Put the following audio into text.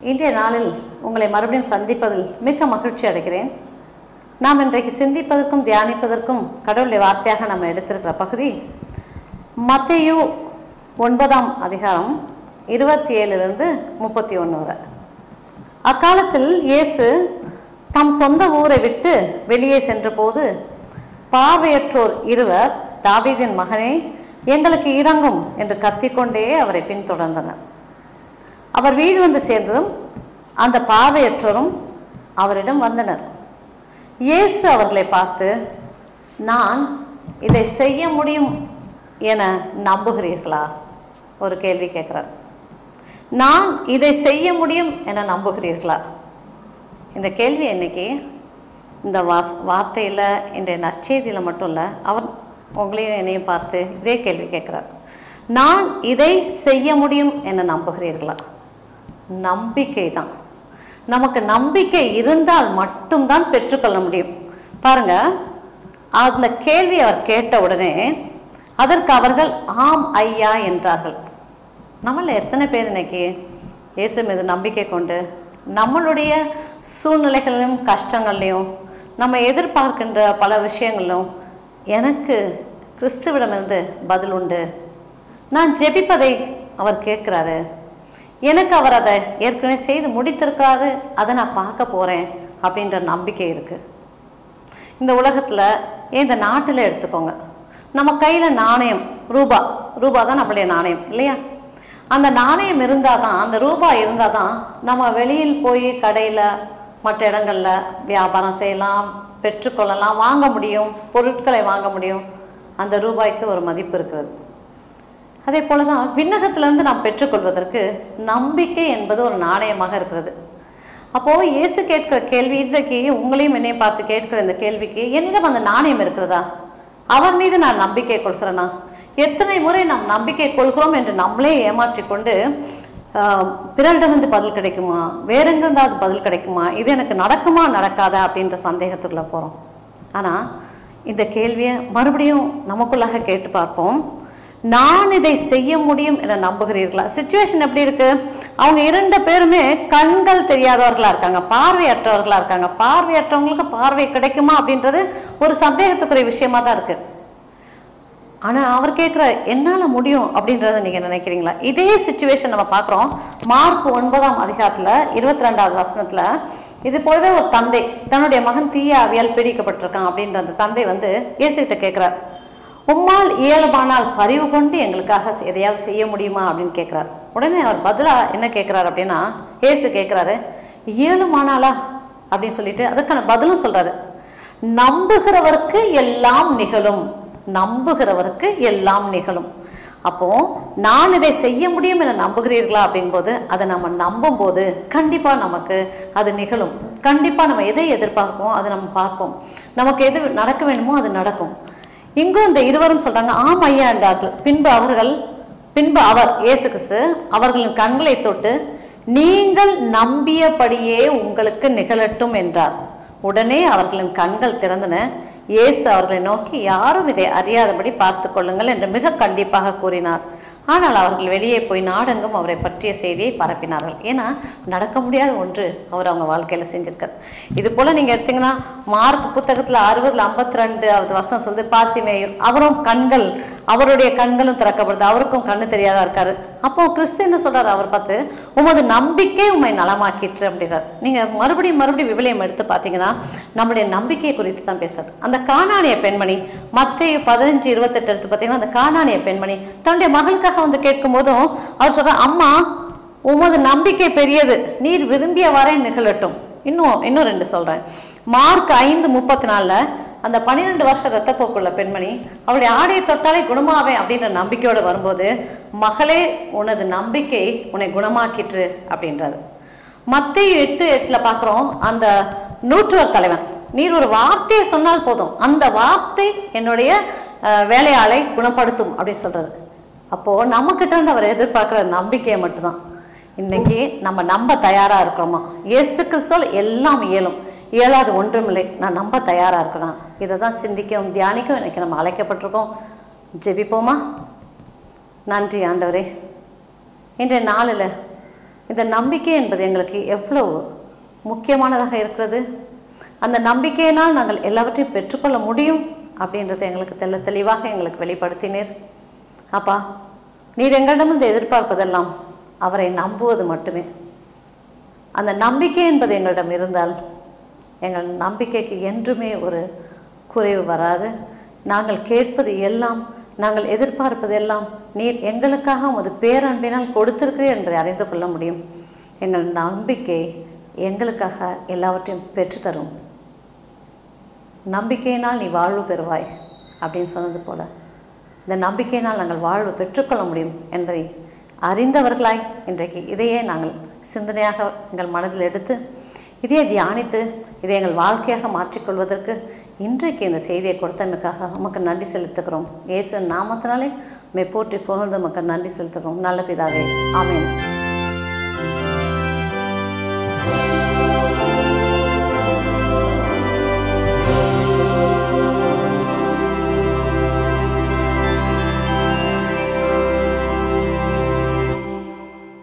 இன்றைய நாளில் உங்களை மறுபடியும் சந்திப்பதில் மிக்க மகிழ்ச்சி அடைகிறேன் நாம் இன்றைக்கு சிந்திப்பதற்கும் தியானிப்பதற்கும் கடவுளுடைய வார்த்தையாக நம்ம எடுத்திருக்கிற பகுதி மத்தேயு ஒன்பதாம் அதிகாரம் இருபத்தி ஏழுலேருந்து முப்பத்தி ஒன்று வரை அக்காலத்தில் இயேசு தம் சொந்த ஊரை விட்டு வெளியே சென்றபோது பார்வையற்றோர் இருவர் தாவீதின் மகனே எங்களுக்கு இறங்கும் என்று கத்திக்கொண்டே அவரை பின்தொடர்ந்தனர் அவர் வீடு வந்து சேர்ந்ததும் அந்த பார்வையற்றோரும் அவரிடம் வந்தனர் இயேசு அவர்களை பார்த்து நான் இதை செய்ய முடியும் என நம்புகிறீர்களா ஒரு கேள்வி கேட்குறார் நான் இதை செய்ய முடியும் என நம்புகிறீர்களா இந்த கேள்வி இன்னைக்கு இந்த வாஸ் வார்த்தையில் இன்றைய நற்செய்தியில் மட்டும் இல்லை அவர் உங்களையும் என்னையும் பார்த்து இதே கேள்வி கேட்குறார் நான் இதை செய்ய முடியும் என நம்புகிறீர்களா நம்பிக்கை தான் நமக்கு நம்பிக்கை இருந்தால் மட்டும்தான் பெற்றுக்கொள்ள முடியும் பாருங்க அந்த கேள்வி அவர் கேட்ட உடனே அதற்கு அவர்கள் ஆம் ஐயா என்றார்கள் நம்மள எத்தனை பேர் இன்னைக்கு இயேசு மீது நம்பிக்கை கொண்டு நம்மளுடைய சூழ்நிலைகளிலும் கஷ்டங்கள்லையும் நம்ம எதிர்பார்க்கின்ற பல விஷயங்களிலும் எனக்கு கிறிஸ்துவிடமிருந்து பதில் உண்டு நான் ஜெபிப்பதை அவர் கேட்குறாரு எனக்கு அவர் அதை ஏற்கனவே செய்து முடித்திருக்கிறாரு அதை நான் பார்க்க போகிறேன் அப்படின்ற நம்பிக்கை இருக்குது இந்த உலகத்தில் இந்த நாட்டில் எடுத்துக்கோங்க நம்ம கையில் நாணயம் ரூபா ரூபா தான் நம்மளுடைய நாணயம் இல்லையா அந்த நாணயம் இருந்தால் தான் அந்த ரூபா இருந்தால் தான் நம்ம வெளியில் போய் கடையில் மற்ற இடங்களில் வியாபாரம் செய்யலாம் பெற்றுக்கொள்ளலாம் வாங்க முடியும் பொருட்களை வாங்க முடியும் அந்த ரூபாய்க்கு ஒரு மதிப்பு இருக்கிறது அதே போல தான் விண்ணகத்திலிருந்து நாம் பெற்றுக்கொள்வதற்கு நம்பிக்கை என்பது ஒரு நாணயமாக இருக்கிறது அப்போது இயேசு கேட்கிற கேள்வி இன்றைக்கு உங்களையும் என்னையும் பார்த்து கேட்கிற இந்த கேள்விக்கு என்னிடம் அந்த நாணயம் இருக்கிறதா அவர் மீது நான் நம்பிக்கை கொள்கிறேனா எத்தனை முறை நாம் நம்பிக்கை கொள்கிறோம் என்று நம்மளே ஏமாற்றி கொண்டு பிறரிடமிருந்து பதில் கிடைக்குமா வேற எங்கிருந்தாவது பதில் கிடைக்குமா இது எனக்கு நடக்குமா நடக்காதா அப்படின்ற சந்தேகத்துக்குள்ள போகிறோம் ஆனால் இந்த கேள்வியை மறுபடியும் நமக்குள்ளாக கேட்டு பார்ப்போம் நான் இதை செய்ய முடியும் என நம்புகிறீர்களா சுச்சுவேஷன் எப்படி இருக்கு அவங்க இரண்டு பேருமே கண்கள் தெரியாதவர்களா இருக்காங்க பார்வையற்றவர்களா இருக்காங்க பார்வையற்றவங்களுக்கு பார்வை கிடைக்குமா அப்படின்றது ஒரு சந்தேகத்துக்குரிய விஷயமா தான் இருக்கு ஆனா அவர் கேட்குற என்னால முடியும் அப்படின்றத நீங்க நினைக்கிறீங்களா இதே சுச்சுவேஷன் நம்ம பார்க்குறோம் மார்க் ஒன்பதாம் அதிகாரத்துல இருபத்தி ரெண்டாவது வசனத்துல இது போலவே ஒரு தந்தை தன்னுடைய மகன் தீய ஆவியால் பீடிக்கப்பட்டிருக்கான் அப்படின்ற அந்த தந்தை வந்து இயேசுகிட்ட கேட்குறார் உம்மால் இயல்பானால் பரிவு கொண்டு எங்களுக்காக எதையாவது செய்ய முடியுமா அப்படின்னு கேட்குறாரு உடனே அவர் பதிலாக என்ன கேட்குறாரு அப்படின்னா ஏசு கேட்குறாரு இயலுமானாலா அப்படின்னு சொல்லிட்டு அதுக்கான பதிலும் சொல்றாரு நம்புகிறவருக்கு எல்லாம் நிகழும் நம்புகிறவருக்கு எல்லாம் நிகழும் அப்போ நான் இதை செய்ய முடியும் என நம்புகிறீர்களா அப்படின்போது அதை நம்ம நம்பும் போது கண்டிப்பாக நமக்கு அது நிகழும் கண்டிப்பாக நம்ம எதை எதிர்பார்ப்போம் அதை நம்ம பார்ப்போம் நமக்கு எது நடக்க வேண்டுமோ அது நடக்கும் இங்கும் இந்த இருவரும் சொல்றாங்க ஆம் ஐயா என்றார்கள் பின்பு அவர்கள் பின்பு அவர் இயேசு கிறிஸ்து அவர்களின் கண்களை தொட்டு நீங்கள் நம்பியபடியே உங்களுக்கு நிகழட்டும் என்றார் உடனே அவர்களின் கண்கள் திறந்தன இயேசு அவர்களை நோக்கி யாரும் இதை அறியாதபடி பார்த்து கொள்ளுங்கள் என்று மிக கண்டிப்பாக கூறினார் ஆனால் அவர்கள் வெளியே போய் நாடெங்கும் அவரை பற்றிய செய்தியை பரப்பினார்கள் ஏன்னா நடக்க முடியாத ஒன்று அவர் அவங்க வாழ்க்கையில் செஞ்சிருக்கார் இது போல் நீங்கள் எடுத்தீங்கன்னா மார்க் புத்தகத்தில் அறுபதுல ஐம்பத்தி ரெண்டாவது வருஷம் சொல்லுது பாத்திமேயும் அவரும் கண்கள் அவருடைய கண்களும் திறக்கப்படுது அவருக்கும் கண்ணு தெரியாதா இருக்காரு அப்போ கிறிஸ்து என்ன சொல்றாரு அவர் பார்த்து உமது நம்பிக்கை உண்மை நலமாக்கிற்று அப்படின்றார் நீங்க மறுபடியும் மறுபடியும் விவிலியம் எடுத்து பார்த்தீங்கன்னா நம்முடைய நம்பிக்கை குறித்து தான் பேசுறாரு அந்த காணானிய பெண்மணி மத்திய பதினஞ்சு இருபத்தெட்டு எடுத்து பார்த்தீங்கன்னா அந்த காணானிய பெண்மணி தன்னுடைய மகளுக்காக வந்து கேட்கும் போதும் அவர் சொல்ற அம்மா உமது நம்பிக்கை பெரியது நீர் விரும்பிய வரை நிகழட்டும் இன்னும் இன்னும் ரெண்டு சொல்றேன் மார்க் ஐந்து முப்பத்தி நாலுல அந்த பன்னிரெண்டு வருஷம் ரத்தப்போக்குள்ள பெண்மணி அவளுடைய ஆடையை தொட்டாலே குணமாவேன் அப்படின்ற நம்பிக்கையோடு வரும்போது மகளே உனது நம்பிக்கை உன்னை குணமாக்கிற்று அப்படின்றாரு மத்திய எட்டு எட்டுல பார்க்குறோம் அந்த நூற்றுவர் தலைவன் நீர் ஒரு வார்த்தையை சொன்னால் போதும் அந்த வார்த்தை என்னுடைய வேலையாளை குணப்படுத்தும் அப்படின்னு சொல்றது அப்போ நம்ம கிட்ட இருந்து அவர் எதிர்பார்க்குற நம்பிக்கையை மட்டும்தான் இன்னைக்கு நம்ம நம்ப தயாரா இருக்கிறோமா இயேசு கிறிஸ்துவ எல்லாம் இயலும் இயலாது ஒன்றுமில்லை நான் நம்ப தயாரா இருக்கிறேன் இதை தான் சிந்திக்கவும் தியானிக்கவும் இன்னைக்கு நம்ம அழைக்கப்பட்டிருக்கோம் ஜெபிப்போமா நன்றி ஆண்டவரே இன்றைய நாளில் இந்த நம்பிக்கை என்பது எங்களுக்கு எவ்வளவு முக்கியமானதாக இருக்கிறது அந்த நம்பிக்கையினால் நாங்கள் எல்லாவற்றையும் பெற்றுக்கொள்ள முடியும் அப்படின்றத எங்களுக்கு தெல்ல தெளிவாக எங்களுக்கு வெளிப்படுத்தினீர் அப்பா நீர் எங்களிடமிருந்து எதிர்பார்ப்பதெல்லாம் அவரை நம்புவது மட்டுமே அந்த நம்பிக்கை என்பது எங்களிடம் இருந்தால் எங்கள் நம்பிக்கைக்கு என்றுமே ஒரு குறைவு வராது நாங்கள் கேட்பது எல்லாம் நாங்கள் எதிர்பார்ப்பது எல்லாம் நீர் எங்களுக்காக உமது பேரன்பினால் கொடுத்திருக்கிறீர் என்பதை அறிந்து கொள்ள முடியும் எங்கள் நம்பிக்கை எங்களுக்காக எல்லாவற்றையும் பெற்றுத்தரும் நம்பிக்கையினால் நீ வாழ்வு பெறுவாய் அப்படின்னு சொன்னது போல இந்த நம்பிக்கையினால் நாங்கள் வாழ்வு பெற்றுக்கொள்ள முடியும் என்பதை அறிந்தவர்களாய் இன்றைக்கு இதையே நாங்கள் சிந்தனையாக எங்கள் மனதில் எடுத்து இதையே தியானித்து இதை எங்கள் வாழ்க்கையாக மாற்றிக்கொள்வதற்கு இன்றைக்கு இந்த செய்தியை கொடுத்தமைக்காக உமக்கு நன்றி செலுத்துகிறோம் இயேசு நாமத்தினாலே மெய் போற்றி புகழ்ந்து உமக்கு நன்றி செலுத்துகிறோம் நல்ல பிதாவே ஆமென்